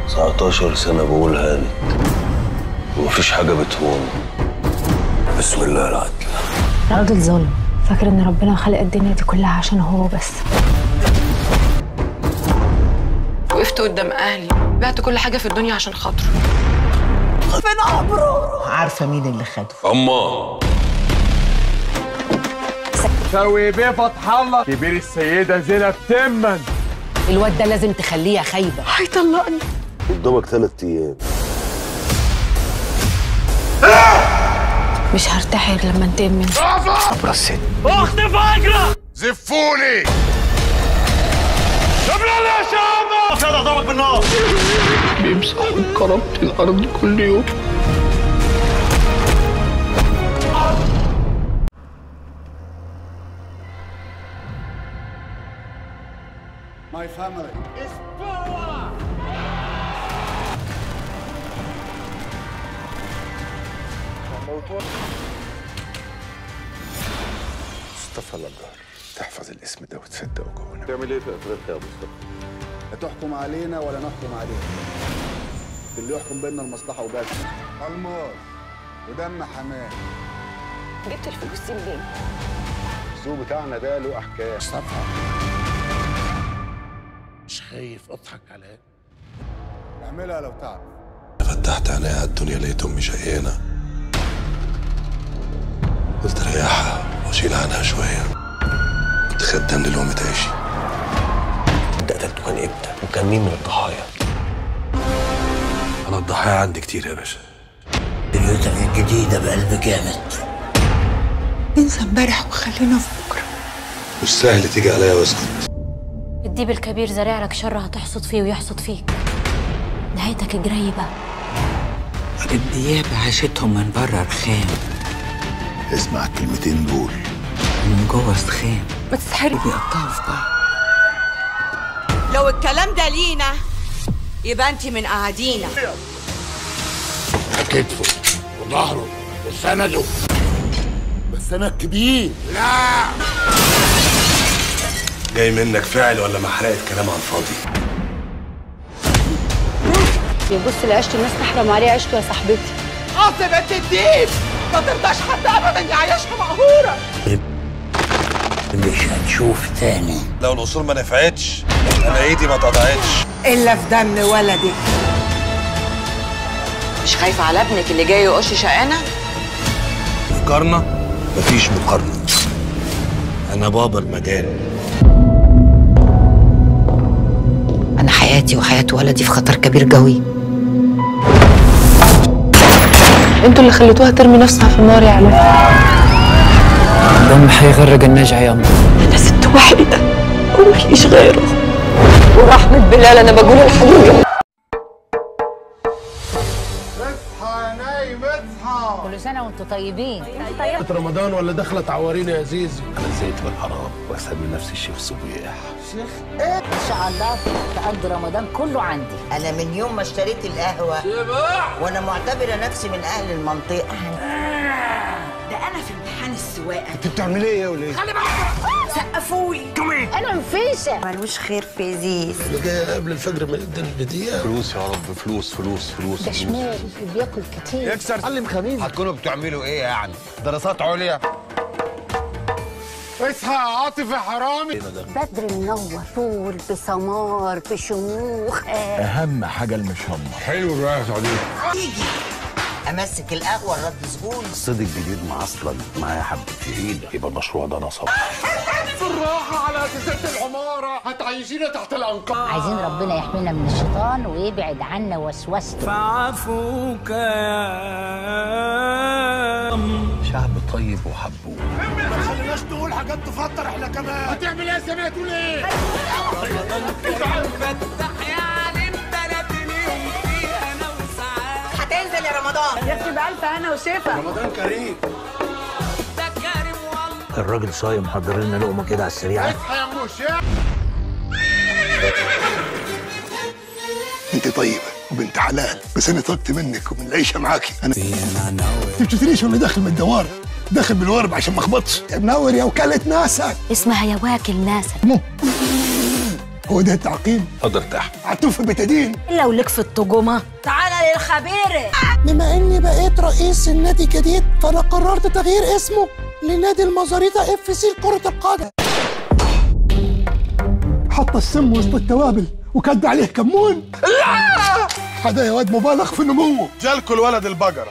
19 سنة بقول هانت ومفيش حاجة بتهون بسم الله العدل راجل ظلم فاكر ان ربنا خلق الدنيا دي كلها عشان هو بس وقفت قدام اهلي بعت كل حاجه في الدنيا عشان خاطره عارفه مين اللي خده أما سوي بيه فتح الله كبير السيدة زينب تمن الواد ده لازم تخليها خايبه هيطلقني قدامك ثلاث أيام مش هرتاح غير لما انتقم منه زفوني مصطفى لجار تحفظ الاسم ده وتصدقه جوانا تعمل إيه في أفريقيا يا مصطفى؟ لا تحكم علينا ولا نحكم عليك اللي يحكم بيننا المصلحة وبس الماس ودم حماه جبت الفلوس دي منين السوق بتاعنا ده له أحكام مش خايف اضحك عليك اعملها لو تعرف فتحت عينيها على الدنيا لقيت امي شقيانه قلت ريحها واشيل عنها شويه كنت خدامني لقمة عيشي انت قتلته كان امتى وكان مين من الضحايا انا الضحايا عندي كتير يا باشا بيوتك الجديدة بقلب جامد انسى امبارح وخلينا في بكره مش سهل تيجي عليا واسكت الديب الكبير زارع لك شر هتحصد فيه ويحصد فيك نهايتك قريبة الديابة عاشتهم من بره رخام اسمع الكلمتين دول ومن جوه سخام ما تستحري بيقطعوا في بعض لو الكلام ده لينا يبقى انت من قاعدينا كتفه وظهره وسنده بس انا الكبير لا جاي منك فعل ولا محرقة كلام على الفاضي يبص لعيشته الناس تحرم عليه عيشته يا صاحبتي عاصمة الديب ما ترضاش حد ابدا يعيشها مقهورة مش هتشوف تاني لو الاصول ما نفعتش انا ايدي ما اتقطعتش الا في دم ولدك مش خايفة على ابنك اللي جاي يقش شقانة مقارنة مفيش مقارنة أنا بابا المجال انا حياتي وحياه ولدي في خطر كبير قوي انتوا اللي خليتوها ترمي نفسها في النار يا علاء دم هيغرق النجع يا انا ست وحيده ومفيش غيره ورحمه بلال انا بقول الحقيقه اصحى يا نايم اصحى كل سنه وانتم طيبين رمضان ولا دخلت عوارينا يا زيزي أنا زيت بالحرام وأسمي نفسي الشيخ صبيح ان شاء الله تقضي رمضان كله عندي انا من يوم ما اشتريت القهوة وانا معتبرة نفسي من اهل المنطقة ده انا في امتحان السواقة انت بتعملي ايه يا وليه؟ سقفولي انا مفيشة ملوش خير في زيز اللي جاي قبل الفجر ما يدن بدقيقه فلوس يا رب فلوس فلوس فلوس ده شمال بياكل كتير يكسر علم خميس هتكونوا بتعملوا ايه يعني دراسات عليا اصحى يا عاطف يا حرامي بدر منور طول بسمار بشموخ اهم حاجه المشمر حلو الرأي يا صديقي امسك القهوة الرد سهول الصيد الجديد معصلا معايا حبة تقيل يبقى المشروع ده نصب بالراحة على أساسات العمارة هتعيشينا تحت الأنقاض عايزين ربنا يحمينا من الشيطان ويبعد عنا وسوسته شعب طيب وحبوه ما تخليناش تقول حاجات تفطر احنا كمان هتعمل ايه يا سامي هتقول ايه؟ هتنزل يا رمضان رمضان كريم الراجل صايم محضر لنا لقمة كده على السريعة اصحى يا ام الشيخ انت طيبه وبنت حلال بس انا طلبت منك ومن العيشه معاكي انا انت بتشوفنيش وانا داخل من الدوار داخل بالورب عشان ما اخبطش يا منور يا وكاله ناسك اسمها يا واكل ناسك هو ده التعقيم اتفضل ارتاح عطوف بتدين لو لك في التجمة تعالى للخبير بما اني بقيت رئيس النادي الجديد فانا قررت تغيير اسمه لنادي المزاريطة اف سي لكرة القدم حط السم وسط التوابل وكد عليه كمون لا هذا يا واد مبالغ في نموه جالكوا الولد البقرة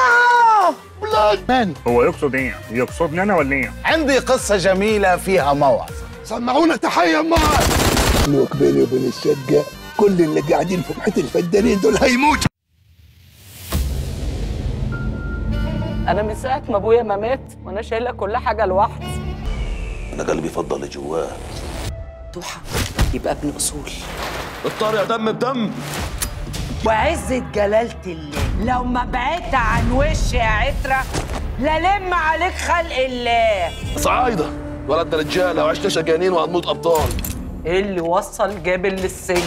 مان هو يقصد ايه؟ يقصدني انا ولا ايه؟ عندي قصة جميلة فيها موعظة سمعونا تحية مع لوك بيني وبين الشقة كل اللي قاعدين في محيط الفدانين دول هيموتوا انا من ساعه ما ابويا ما مات وانا شايله كل حاجه لوحدي انا قلبي فضل اللي جواه توحه يبقى ابن اصول الطار يا دم بدم وعزة جلالة الله لو ما بعدت عن وشي يا عترة للم عليك خلق الله صعايدة ولدنا رجالة وعشنا شقيانين وهنموت أبطال ايه اللي وصل جابل للسجن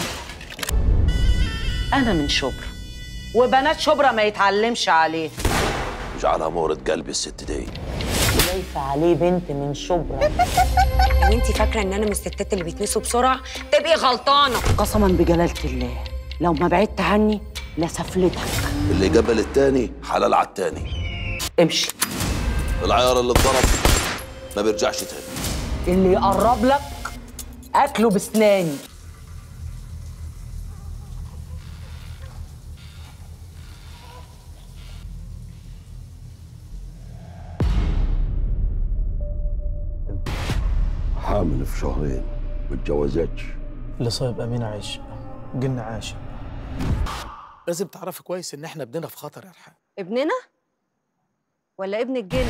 انا من شبرا وبنات شبرا ما يتعلمش عليه اجعلها مورد قلبي الست دي شايفه عليه بنت من شبرا لو انت فاكرة ان انا من الستات اللي بيتنسوا بسرعة تبقي غلطانة قسما بجلاله الله لو ما بعدت عني لسفلتك اللي قبل التاني حلال على التاني امشي العيار اللي اتضرب ما بيرجعش تاني اللي يقرب لك اكله بسناني حامل في شهرين ما اتجوزتش اللي صايب أمين عايش قلنا عاش لازم تعرفي كويس ان احنا ابننا في خطر يا رحاب ابننا ولا ابن الجن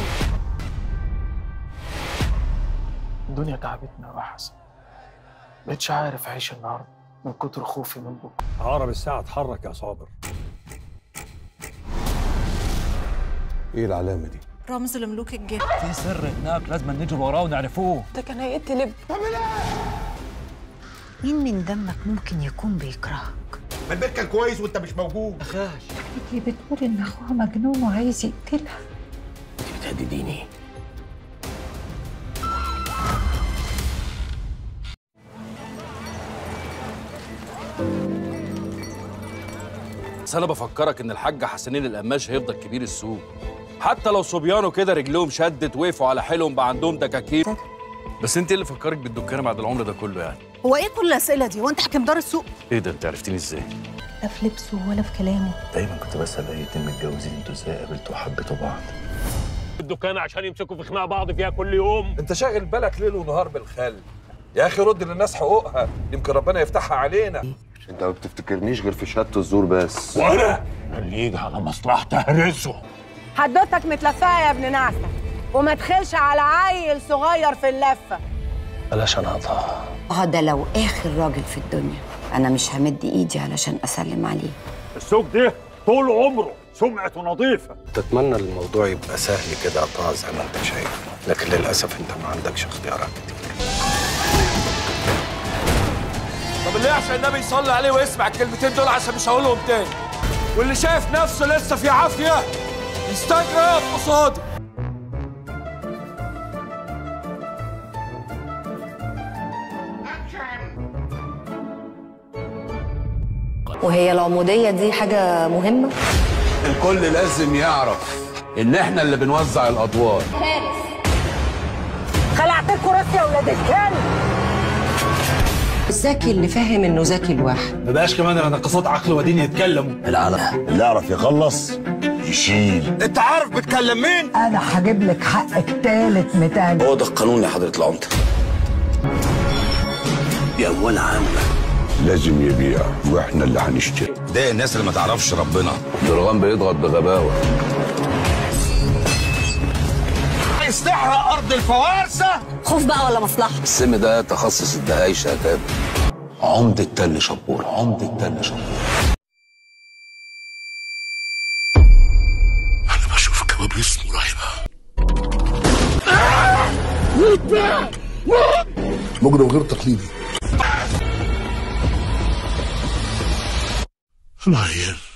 الدنيا تعبتنا يا حسن مبقتش عارف أعيش النهاردة من كتر خوفي من بكرة عقرب الساعة اتحرك يا صابر ايه العلامة دي؟ رمز لملوك الجن في سر هناك لازم نجري وراه ونعرفوه ده كان هيقتل مين من دمك ممكن يكون بيكرهك ما البيت كان كويس وانت مش موجود اللي بتقول ان اخوها مجنون وعايز يقتلها بتهدديني بس انا بفكرك ان الحاج حسنين القماش هيفضل كبير السوق حتى لو صبيانه كده رجلهم شدت وقفوا على حيلهم بقى عندهم دكاكين بس انت إيه اللي فكرك بالدكانه بعد العمر ده كله يعني هو ايه كل الاسئله دي هو انت حكم دار السوق ايه ده انت عرفتيني ازاي لا في لبسه ولا في كلامه دايما كنت بسأل أي اتنين متجوزين انتوا ازاي قابلتوا وحبيتوا بعض الدكان عشان يمسكوا في خناق بعض فيها كل يوم انت شاغل بالك ليل ونهار بالخل يا اخي رد للناس حقوقها يمكن ربنا يفتحها علينا انت ما بتفتكرنيش غير في شهادة الزور بس وانا اللي يجي على مصلحته هرسه حدوتك متلفقة يا ابن نعسة وما تخلش على عيل صغير في اللفة بلاش أنا أقطعها اه ده لو اخر راجل في الدنيا انا مش همد ايدي علشان اسلم عليه السوق ده طول عمره سمعته نظيفة تتمنى الموضوع يبقى سهل كده قطاع زي ما انت شايف لكن للأسف انت ما عندكش اختيارات كتير طب اللي عشان النبي يصلي عليه ويسمع الكلمتين دول عشان مش هقولهم تاني واللي شايف نفسه لسه في عافيه يستجري يقف قصادي وهي العمودية دي حاجة مهمة؟ الكل لازم يعرف ان احنا اللي بنوزع الادوار خلعتكوا راسي يا ولاد الكلب الذكي اللي فاهم انه ذكي لوحده ما بقاش كمان انا ناقصات عقل ودين يتكلموا العالم اللي يعرف يخلص يشيل انت عارف بتكلم مين انا هجيب لك حقك تالت متاني هو ده القانون يا حضرة العمدة دي أموال عامة لازم يبيع واحنا اللي هنشتري ده الناس اللي ما تعرفش ربنا درغام بيضغط بغباوه عايز تحرق ارض الفوارسه خوف بقى ولا مصلحة؟ السم ده تخصص الدهايش يا تامر عمدة تل شبور عمدة تل شبور انا بشوف كوابيس مرعبه مجرم غير تقليدي انا عيان